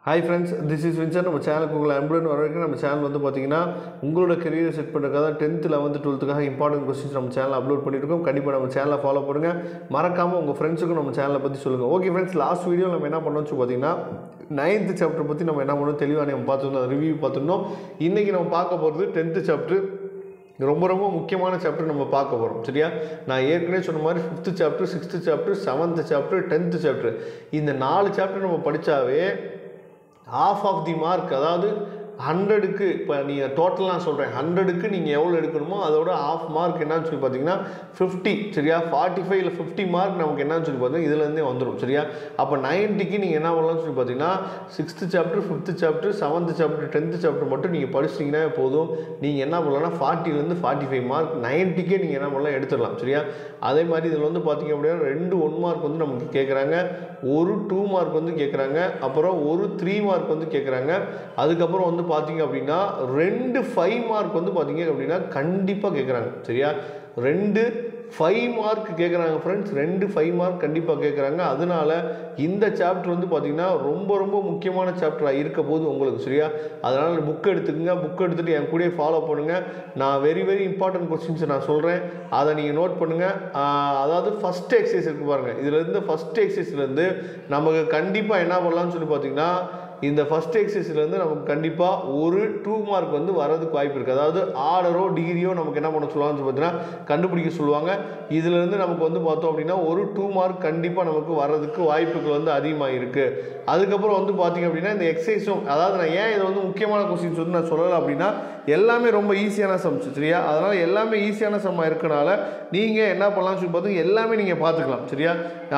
hi friends this is Vinson நம்ம சேனலுக்கு உங்களை அன்புடன் வரவேற்க நம்ம சேனல் வந்து பார்த்தீங்கன்னா உங்களோட கெரியரை செட் பண்ணுறதுக்காக தான் டென்த்து லெவன்த்து டுவெல்த்துக்காக இம்பார்ட்டன்ட் கொஸ்டின்ஸ் நம்ம சேனல் அப்லோட் பண்ணியிருக்கோம் கண்டிப்பாக நம்ம சேனலை ஃபாலோ பண்ணுங்கள் மறக்காமல் உங்கள் ஃப்ரெண்ட்ஸுக்கும் நம்ம சேனலை பற்றி சொல்லுங்கள் ஓகே ஃப்ரெண்ட்ஸ் லாஸ்ட் வீடியோ நம்ம என்ன பண்ணோம்னு சொல்லி பார்த்தீங்கன்னா நைன்த்து சாப்டர் பற்றி நம்ம என்ன பண்ணோம் தெளிவாக நம்ம பார்த்துருந்தோம் ரிவ்யூ பார்த்துருந்தோம் இன்றைக்கி நம்ம பார்க்க போகிறது டென்த்து சாப்டர் ரொம்ப ரொம்ப முக்கியமான சாப்டர் நம்ம பார்க்க போகிறோம் சரியா நான் ஏற்கனவே சொன்ன மாதிரி fifth chapter sixth chapter seventh chapter tenth chapter இந்த நாலு சாப்டர் நம்ம படித்தாவே half ஆஃப் தி மார்க் அதாவது ஹண்ட்ரடுக்கு இப்போ நீங்கள் டோட்டல் நான் சொல்கிறேன் ஹண்ட்ரடுக்கு நீங்கள் எவ்வளோ எடுக்கணுமோ அதோட ஆஃப் மார்க் என்னன்னு சொல்லி பார்த்தீங்கன்னா ஃபிஃப்டி சரியா ஃபார்ட்டி ஃபைவ் இல்லை ஃபிஃப்டி மார்க் நமக்கு என்னன்னு சொல்லி பார்த்தீங்கன்னா இதுலேருந்தே வந்துடும் சரியா அப்போ நைன்ட்டிக்கு நீங்கள் என்ன பண்ணலாம்னு சொல்லி பார்த்தீங்கன்னா sixth chapter fifth chapter seventh chapter tenth chapter மட்டும் நீங்கள் படிச்சிட்டிங்கன்னா போதும் நீங்கள் என்ன பண்ணலாம்னா ஃபார்ட்டிலேருந்து ஃபார்ட்டி ஃபைவ் மார்க் நைன்ட்டிக்கே நீங்கள் என்ன பண்ணலாம் எடுத்துடலாம் சரியா அதே மாதிரி இதில் வந்து பார்த்தீங்க அப்படின்னா ரெண்டு ஒன் மார்க் வந்து நமக்கு கேட்குறாங்க ஒரு டூ மார்க் வந்து கேட்குறாங்க அப்புறம் ஒரு த்ரீ மார்க் வந்து கேட்குறாங்க அதுக்கப்புறம் வந்து பார்த்தீங்க அப்படின்னா ரெண்டு ஃபைவ் மார்க் வந்து பார்த்தீங்க அப்படின்னா கண்டிப்பாக கேட்குறாங்க சரியா ரெண்டு ஃபைவ் மார்க் கேட்குறாங்க ஃப்ரெண்ட்ஸ் ரெண்டு ஃபைவ் மார்க் கண்டிப்பாக கேட்குறாங்க அதனால இந்த சாப்டர் வந்து பார்த்திங்கன்னா ரொம்ப ரொம்ப முக்கியமான சாப்டராக இருக்க போது உங்களுக்கு சரியா அதனால் புக் எடுத்துக்கங்க புக் எடுத்துகிட்டு என் கூடயே ஃபாலோ பண்ணுங்கள் நான் வெரி வெரி இம்பார்ட்டன்ட் கொஸ்டின்ஸ் நான் சொல்கிறேன் அதை நீங்கள் நோட் பண்ணுங்கள் அதாவது ஃபஸ்ட் எக்ஸசைஸ் இருக்கு பாருங்கள் இதுலேருந்து ஃபஸ்ட் எக்ஸசைஸ்லேருந்து நமக்கு கண்டிப்பாக என்ன பண்ணலாம்னு சொல்லி பார்த்தீங்கன்னா இந்த ஃபஸ்ட் எக்ஸசைஸ்லேருந்து நமக்கு கண்டிப்பாக ஒரு டூ மார்க் வந்து வரதுக்கு வாய்ப்பு இருக்குது அதாவது ஆர்டரோ டிகிரியோ நமக்கு என்ன பண்ண சொல்லுவாங்கன்னு சொல்லி பார்த்தீங்கன்னா கண்டுபிடிக்க சொல்லுவாங்க இதுலேருந்து நமக்கு வந்து பார்த்தோம் அப்படின்னா ஒரு டூ மார்க் கண்டிப்பாக நமக்கு வர்றதுக்கு வாய்ப்புகள் வந்து அதிகமாக இருக்குது அதுக்கப்புறம் வந்து பார்த்தீங்க அப்படின்னா இந்த எக்ஸசைஸும் அதாவது நான் ஏன் இதை வந்து முக்கியமான கொஸ்டின்ஸ் வந்து நான் சொல்லலை அப்படின்னா எல்லாமே ரொம்ப ஈஸியான சம்ஸ் சரியா அதனால் எல்லாமே ஈஸியான சம்மாக இருக்கனால நீங்கள் என்ன பண்ணலாம்னு சொல்லி பார்த்தீங்க எல்லாமே நீங்கள் பார்த்துக்கலாம் சரியா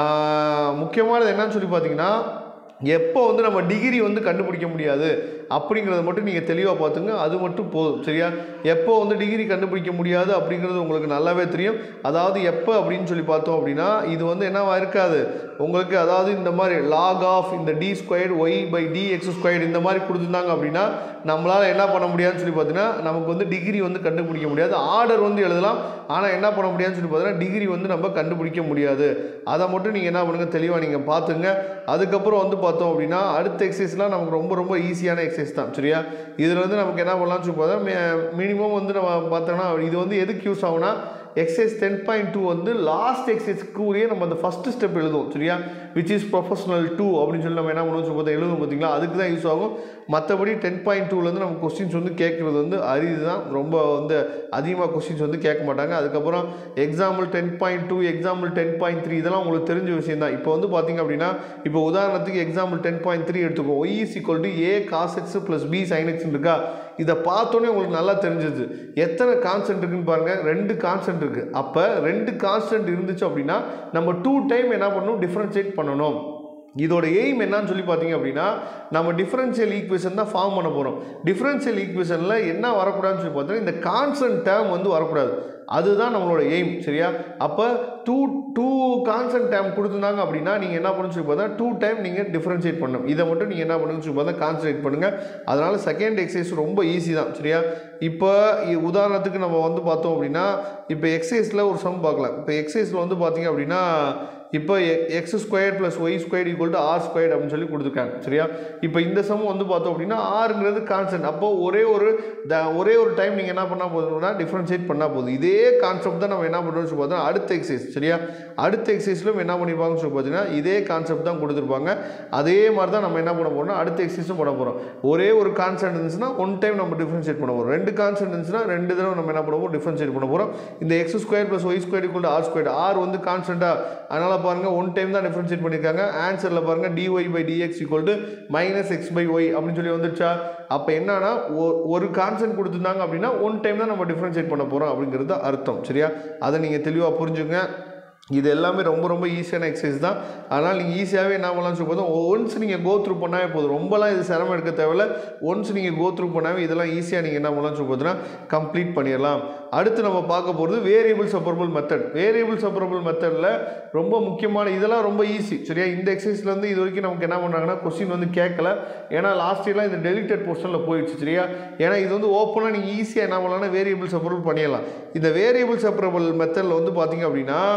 ஆஹ் முக்கியமானது என்னன்னு சொல்லி பார்த்தீங்கன்னா எப்போ வந்து நம்ம டிகிரி வந்து கண்டுபிடிக்க முடியாது அப்படிங்கிறத மட்டும் நீங்கள் தெளிவாக பார்த்துங்க அது மட்டும் போதும் சரியா எப்போ வந்து டிகிரி கண்டுபிடிக்க முடியாது அப்படிங்கிறது உங்களுக்கு நல்லாவே தெரியும் அதாவது எப்போ அப்படின்னு சொல்லி பார்த்தோம் அப்படின்னா இது வந்து என்னவா இருக்காது உங்களுக்கு அதாவது இந்த மாதிரி லாக் ஆஃப் இந்த d square y by d x square இந்த மாதிரி கொடுத்துருந்தாங்க அப்படின்னா நம்மளால் என்ன பண்ண முடியாதுன்னு சொல்லி பார்த்தீங்கன்னா நமக்கு வந்து டிகிரி வந்து கண்டுபிடிக்க முடியாது ஆர்டர் வந்து எழுதலாம் ஆனால் என்ன பண்ண முடியாதுன்னு சொல்லி பார்த்தீங்கன்னா டிகிரி வந்து நம்ம கண்டுபிடிக்க முடியாது அதை மட்டும் நீங்கள் என்ன பண்ணுங்கள் தெளிவாக நீங்கள் பார்த்துங்க அதுக்கப்புறம் வந்து பார்த்தோம் அப்படின்னா அடுத்த எக்ஸசைஸ்லாம் நமக்கு ரொம்ப ரொம்ப ஈஸியான எக்ஸசைஸ் தான் சரியா இதில் வந்து நமக்கு என்ன பண்ணலாம்னு சொல்லி பார்த்தா மினிமம் வந்து நம்ம பார்த்தோம்னா இது வந்து எதுக்கு யூஸ் ஆகும்னா எக்ஸசைஸ் டென் பாயிண்ட் டூ வந்து லாஸ்ட் எக்ஸசைஸ்க்குரிய நம்ம அந்த ஃபஸ்ட்டு ஸ்டெப் எழுதுவோம் சரியா விச் இஸ் ப்ரொஃபஷனல் டூ அப்படின்னு சொல்லி நம்ம என்ன பண்ணுவோம் சொல்லி பார்த்தா எழுதுவோம் பார்த்தீங்களா அதுக்கு தான் யூஸ் ஆகும் மற்றபடி டென் பாயிண்ட் டூலேருந்து நம்ம கொஸ்டின்ஸ் வந்து கேட்குறது வந்து அரிது தான் ரொம்ப வந்து அதிகமாக கொஸ்டின்ஸ் வந்து கேட்க மாட்டாங்க அதுக்கப்புறம் example ten point two example ten point three இதெல்லாம் உங்களுக்கு தெரிஞ்ச விஷயம் தான் இப்போ வந்து பார்த்தீங்க அப்படின்னா இப்போ உதாரணத்துக்கு எக்ஸாம்பிள் டென் பாயிண்ட் த்ரீ எடுத்துக்கோ y is equal to a cos x plus b sine x இருக்கா இதை பார்த்தோன்னே உங்களுக்கு நல்லா தெரிஞ்சது எத்தனை கான்ஸ்டன்ட் இருக்குன்னு பாருங்கள் ரெண்டு கான்ஸ்டன்ட் இருக்குது அப்போ ரெண்டு கான்ஸ்டன்ட் இருந்துச்சு அப்படின்னா நம்ம டூ டைம் என்ன பண்ணணும் டிஃப்ரென்ஷியேட் பண்ணணும் இதோட எய்ம் என்னன்னு சொல்லி பார்த்தீங்க அப்படின்னா நம்ம டிஃபரன்ஷியல் ஈக்குவேஷன் தான் ஃபார்ம் பண்ண போகிறோம் டிஃபரன்ஷியல் ஈக்குவேஷனில் என்ன வரக்கூடாதுன்னு சொல்லி பார்த்தீங்கன்னா இந்த கான்ஸ்டன்ட் டேர்ம் வந்து வரக்கூடாது அதுதான் நம்மளோட எய்ம் சரியா அப்போ டூ டூ கான்ஸ்டன்ட் டைம் கொடுத்துருந்தாங்க அப்படின்னா நீங்கள் என்ன பண்ணணும்னு சொல்லி பார்த்தா டூ டைம் நீங்கள் டிஃப்ரென்ஷியேட் பண்ணணும் இதை மட்டும் நீங்கள் என்ன பண்ணணும்னு சொல்லி பார்த்தா கான்சன்ட்ரேட் பண்ணுங்கள் அதனால் செகண்ட் எக்ஸசைஸ் ரொம்ப ஈஸி தான் சரியா இப்போ இ- உதாரணத்துக்கு நம்ம வந்து பார்த்தோம் அப்படின்னா இப்போ எக்ஸசைஸில் ஒரு சம் பார்க்கலாம் இப்போ எக்ஸசைஸில் வந்து பார்த்தீங்க அப்படின்னா இப்போ x square plus y square equal to r square அப்படின்னு சொல்லி கொடுத்துருக்காங்க சரியா இப்போ இந்த சம் வந்து பார்த்தோம் அப்படின்னா ஆறுங்கிறது கான்ஸ்டன்ட் அப்போ ஒரே ஒரு த ஒரே ஒரு டைம் நீங்கள் என்ன பண்ணால் போதும்னா டிஃப்ரென்ஷியேட் பண்ணால் போதும் இதே கான்செப்ட் தான் நம்ம என்ன பண்ணுறோம்னு சொல்லி பார்த்தோம்னா அடுத்த எக்ஸசைஸ் சரியா அடுத்த எக்ஸசைஸ்லும் என்ன பண்ணியிருப்பாங்கன்னு சொல்லி பார்த்தீங்கன்னா இதே கான்செப்ட் தான் கொடுத்துருப்பாங்க அதே மாதிரி தான் நம்ம என்ன பண்ண போகிறோம்னா அடுத்த எக்ஸசைஸும் பண்ண போகிறோம் ஒரே ஒரு கான்ஸ்டன்ட் இருந்துச்சுன்னா ஒன் டைம் நம்ம டிஃப்ரென்ஷியேட் பண்ண போகிறோம் ரெண்டு கான்ஸ்டன்ட் இருந்துச்சுன்னா ரெண்டு தடவை நம்ம என்ன பண்ண போகிறோம் டிஃப்ரென்ஷியேட் பண்ண போகிறோம் இந்த x square plus y square equal r square r வந்து கான்ஸ்டன்ட்டாக அதனால் பாருங்கள் ஒன் டைம் தான் டிஃப்ரென்ஷியேட் பண்ணியிருக்காங்க ஆன்சரில் பாருங்கள் dy by dx equal to minus x by y அப்படின்னு சொல்லி வந்துருச்சா அப்போ என்னன்னா ஒ- ஒரு கான்ஸ்டன்ட் கொடுத்துருந்தாங்க அப்படின்னா ஒன் டைம் தான் நம்ம டிஃப்ரென்ஷியேட் பண்ண போகிறோம் அப்படிங்கிறது அர்த்தம் சரியா அதை நீங்கள் தெளிவாக புரிஞ்சுங்க இது எல்லாமே ரொம்ப ரொம்ப ஈஸியான எக்ஸசைஸ் தான் அதனால் நீங்கள் ஈஸியாகவே என்ன பண்ணலாம்னு சொல்லி பார்த்தோம் ஒன்ஸ் நீங்கள் கோ த்ரூ பண்ணாவே போதும் ரொம்பலாம் இது சிரமம் எடுக்க தேவையில்ல ஒன்ஸ் நீங்கள் கோ த்ரூ பண்ணாவே இதெல்லாம் ஈஸியாக நீங்கள் என்ன பண்ணலாம்னு சொல்லி பார்த்தீங்கன்னா கம்ப்ளீட் பண்ணிடலாம் அடுத்து நம்ம பார்க்க போகிறது variable separable method variable separable மெத்தடில் ரொம்ப முக்கியமான இதெல்லாம் ரொம்ப ஈஸி சரியா இந்த எக்ஸசைஸ்லேருந்து இது வரைக்கும் நமக்கு என்ன பண்ணுறாங்கன்னா கொஸ்டின் வந்து கேட்கல ஏன்னா லாஸ்ட் இயர்லாம் இந்த டெலிட்டட் போர்ஷனில் போயிடுச்சு சரியா ஏன்னா இது வந்து ஓப்பனாக நீங்கள் ஈஸியாக என்ன பண்ணலாம்னா வேரியபிள் செப்பரபிள் பண்ணிடலாம் இந்த வேரியபிள் செப்பரபிள் மெத்தடில் வந்து பார்த்தீங்க அப்படின்னா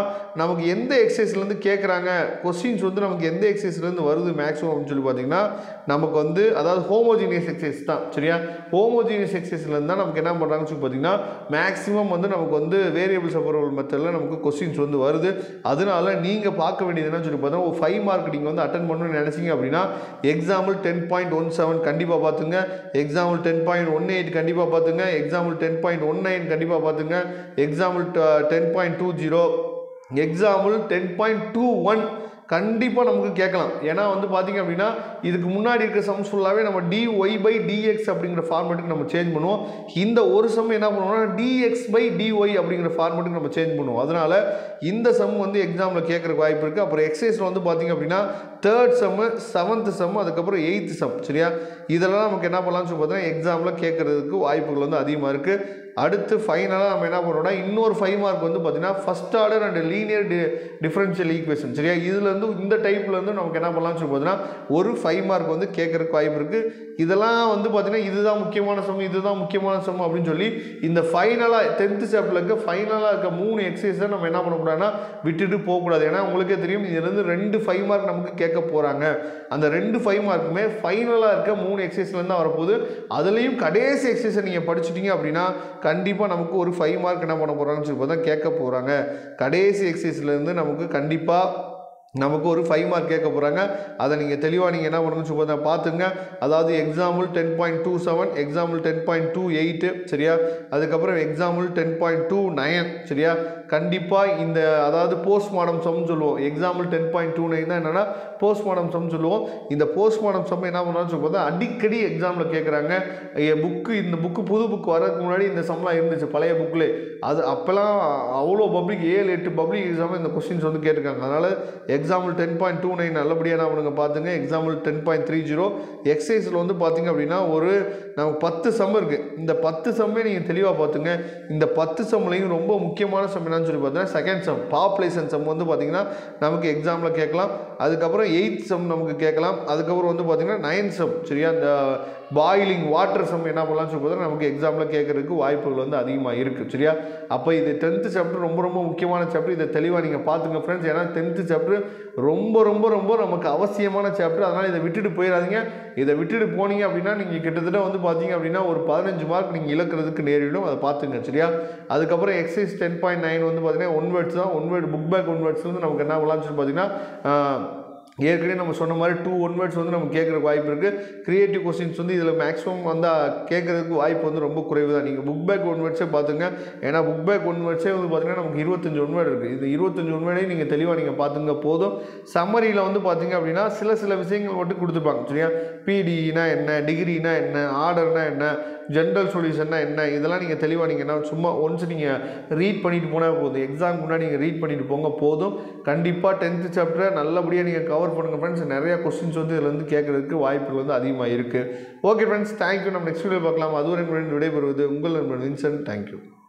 நமக்கு எந்த எக்ஸசைஸ்லேருந்து கேட்குறாங்க கொஸ்டின்ஸ் வந்து நமக்கு எந்த எக்ஸசைஸ்லேருந்து வருது மேக்ஸிமம் அப்படின்னு சொல்லி பார்த்தீங்கன்னா நமக்கு வந்து அதாவது ஹோமோஜீனியஸ் எக்ஸசைஸ் தான் சரியா ஹோமோஜீனியஸ் எக்ஸசைஸ்லேருந்து தான் நமக்கு என்ன பண்ணுறாங்கன்னு சொல்லி பார்த்தீங்கன்னா மேக்ஸிமம் வந்து நமக்கு வந்து வேரியபிள் செப்பரபிள் மெத்தடில் நமக்கு கொஸ்டின்ஸ் வந்து வருது அதனால நீங்கள் பார்க்க வேண்டியது என்னன்னு சொல்லி பார்த்தீங்கன்னா ஒரு ஃபைவ் மார்க் நீங்கள் வந்து அட்டன் பண்ணணும்னு நினச்சிங்க அப்படின்னா example ten point one seven கண்டிப்பாக பார்த்துங்க example ten point one eight கண்டிப்பாக பார்த்துங்க example ten point one nine கண்டிப்பாக பார்த்துங்க example ten point two zero example ten point two one கண்டிப்பாக நமக்கு கேட்கலாம் ஏன்னா வந்து பார்த்திங்க அப்படின்னா இதுக்கு முன்னாடி இருக்க சம்ஸ் ஃபுல்லாகவே நம்ம dy பை டிஎக்ஸ் அப்படிங்கிற ஃபார்மேட்டுக்கு நம்ம சேஞ்ச் பண்ணுவோம் இந்த ஒரு சம் என்ன பண்ணுவோம்னா டிஎக்ஸ் பை dy அப்படிங்கிற ஃபார்மேட்டுக்கு நம்ம சேஞ்ச் பண்ணுவோம் அதனால் இந்த சம் வந்து எக்ஸாமில் கேட்குறக்கு வாய்ப்பு இருக்குது அப்புறம் எக்ஸசைஸில் வந்து பார்த்திங்க அப்படின்னா தேர்ட் செம்மு செவன்த்து செம்மு அதுக்கப்புறம் எயித்து சம் சரியா இதெல்லாம் நமக்கு என்ன பண்ணலாம்னு சொல்லி பார்த்தீங்கன்னா எக்ஸாமில் கேட்குறதுக்கு வாய்ப்புகள் வந்து அதிகமாக இருக்குது அடுத்து ஃபைனலாக நம்ம என்ன பண்ணுறோம்னா இன்னொரு ஃபைவ் மார்க் வந்து பார்த்தீங்கன்னா first order and linear d differential equation சரியா இதுலேருந்து இந்த டைப்லேருந்து நமக்கு என்ன பண்ணலாம்னு சொல்லி பார்த்தீங்கன்னா ஒரு ஃபைவ் மார்க் வந்து கேட்குறக்கு வாய்ப்பு இருக்குது இதெல்லாம் வந்து பார்த்தீங்கன்னா இதுதான் முக்கியமான சம் இதுதான் முக்கியமான சம் அப்படின்னு சொல்லி இந்த ஃபைனலாக டென்த்து சாப்டரில் இருக்க ஃபைனலாக இருக்க மூணு எக்ஸசைஸை நம்ம என்ன பண்ணக்கூடாதுன்னா விட்டுட்டு போகக்கூடாது ஏன்னா உங்களுக்கே தெரியும் இதுலேருந்து ரெண்டு ஃபைவ் மார்க் நமக்கு கேட்க போகிறாங்க அந்த ரெண்டு ஃபைவ் மார்க்குமே ஃபைனலாக இருக்க மூணு எக்ஸசைஸ்லேருந்து தான் வரப்போகுது அதுலேயும் கடைசி எக்ஸசைஸை நீங்கள் படிச்சிட்டிங்க அப்படின்னா கண்டிப்பாக நமக்கு ஒரு ஃபைவ் மார்க் என்ன பண்ண போகிறாங்கன்னு சொல்லி பார்த்தா கேட்க போகிறாங்க கடைசி எக்ஸசைஸ்லேருந்து நமக்கு கண்டிப்பாக நமக்கு ஒரு ஃபைவ் மார்க் கேட்க போகிறாங்க அதை நீங்கள் தெளிவாக நீங்கள் என்ன பண்ணணும்னு சொல்லி பார்த்தா பார்த்துங்க அதாவது example ten point two seven example ten point two eight சரியா அதுக்கப்புறம் example ten point two nine சரியா கண்டிப்பாக இந்த அதாவது போஸ்ட்மார்டம் சம்னு சொல்லுவோம் example ten point two nine தான் என்னென்னா போஸ்ட்மார்டம் சம் சொல்லுவோம் இந்த போஸ்ட்மார்டம் சம் என்ன பண்ணாலும் சொல்லி பார்த்தா அடிக்கடி எக்ஸாமில் கேட்குறாங்க புக்கு இந்த புக்கு புது புக் வரதுக்கு முன்னாடி இந்த சம்லாம் இருந்துச்சு பழைய புக்கில் அது அப்போல்லாம் அவ்வளோ பப்ளிக் ஏழு எட்டு பப்ளிக் எக்ஸாம் இந்த கொஸ்டின்ஸ் வந்து கேட்டிருக்காங்க அதனால் example ten point two nine நல்லபடியாக என்ன பண்ணுங்க பார்த்துங்க example ten point three zero எக்ஸசைஸில் வந்து பார்த்தீங்க அப்படின்னா ஒரு நமக்கு பத்து சம் இருக்குது இந்த பத்து சம்மே நீங்கள் தெளிவாக பார்த்துங்க இந்த பத்து சம்லையும் ரொம்ப முக்கியமான சம் என்னன்னு சொல்லி பார்த்தீங்கன்னா செகண்ட் சம் பாப்புலேஷன் சம் வந்து பார்த்தீங்கன்னா நமக்கு எக்ஸாமில் கேட்கலாம் அதுக்கப்புறம் எயித் சம் நமக்கு கேட்கலாம் அதுக்கப்புறம் வந்து பார்த்தீங்கன்னா நைன்த் சம் சரியா இந்த பாயிலிங் வாட்டர் சம் என்ன பண்ணலாம்னு சொல்லி பார்த்தா நமக்கு எக்ஸாமில் கேட்கறதுக்கு வாய்ப்புகள் வந்து அதிகமாக இருக்குது சரியா அப்போ இது டென்த்து சாப்டர் ரொம்ப ரொம்ப முக்கியமான சாப்டர் இதை தெளிவாக நீங்கள் பார்த்துங்க ஃப்ரெண்ட்ஸ் ஏன்னா டென்த்து சாப்டர் ரொம்ப ரொம்ப ரொம்ப நமக்கு அவசியமான சாப்டர் அதனால் இதை விட்டுட்டு போயிடாதீங்க இதை விட்டுட்டு போனீங்க அப்படின்னா நீங்கள் கிட்டத்தட்ட வந்து பார்த்தீங்க அப்படின்னா ஒரு பதினஞ்சு மார்க் நீங்கள் இழக்கிறதுக்கு நேரிடும் அதை பார்த்துங்க சரியா அதுக்கப்புறம் எக்ஸைஸ் டென் பாயிண்ட் நைன் வந்து பார்த்தீங்கன்னா ஒன் வேர்ட்ஸ் தான் one word book back one வேர்ட்ஸ்லேருந்து நமக்கு என்ன பண்ணலாம்னு சொல்லி பார்த்தீங்கன்னா ஏற்கனவே நம்ம சொன்ன மாதிரி டூ ஒன் வேர்ட்ஸ் வந்து நமக்கு கேட்குறக்கு வாய்ப்பு இருக்குது க்ரியேட்டிவ் கொஸ்டின்ஸ் வந்து இதில் மேக்ஸிமம் வந்து கேட்குறதுக்கு வாய்ப்பு வந்து ரொம்ப குறைவு தான் நீங்கள் புக் பேக் ஒன் வேர்ட்ஸே பார்த்துங்க ஏன்னா புக் பேக் ஒன் வேர்ட்ஸே வந்து பார்த்தீங்கன்னா நமக்கு இருபத்தஞ்சு ஒன் வேர்டு இருக்குது இந்த இருபத்தஞ்சு ஒன் வேர்டையும் நீங்கள் தெளிவாக நீங்கள் பார்த்துங்க போதும் சம்மரியில் வந்து பார்த்தீங்க அப்படின்னா சில சில விஷயங்கள் மட்டும் கொடுத்துருப்பாங்க சரியா பிடினா என்ன டிகிரினா என்ன ஆர்டர்னா என்ன ஜென்ரல் சொல்யூஷன்னா என்ன இதெல்லாம் நீங்கள் தெளிவாக நீங்கள் என்ன சும்மா ஒன்ஸ் நீங்கள் ரீட் பண்ணிட்டு போனால் போதும் எக்ஸாம் முன்னாடி நீங்கள் ரீட் பண்ணிட்டு போங்க போதும் கண்டிப்பாக டென்த்து சாப்டரை நல்லபடியாக நீங்கள் கவர் பண்ணுங்கள் ஃப்ரெண்ட்ஸ் நிறையா கொஸ்டின்ஸ் வந்து இதில் வந்து கேட்குறதுக்கு வாய்ப்புகள் வந்து அதிகமாக இருக்குது ஓகே ஃப்ரெண்ட்ஸ் தேங்க்யூ நம்ம நெக்ஸ்ட் வீடியோ பார்க்கலாம் அதுவரை விடைபெறுவது உங்கள் நண்பன் வின்சன் தேங்க்யூ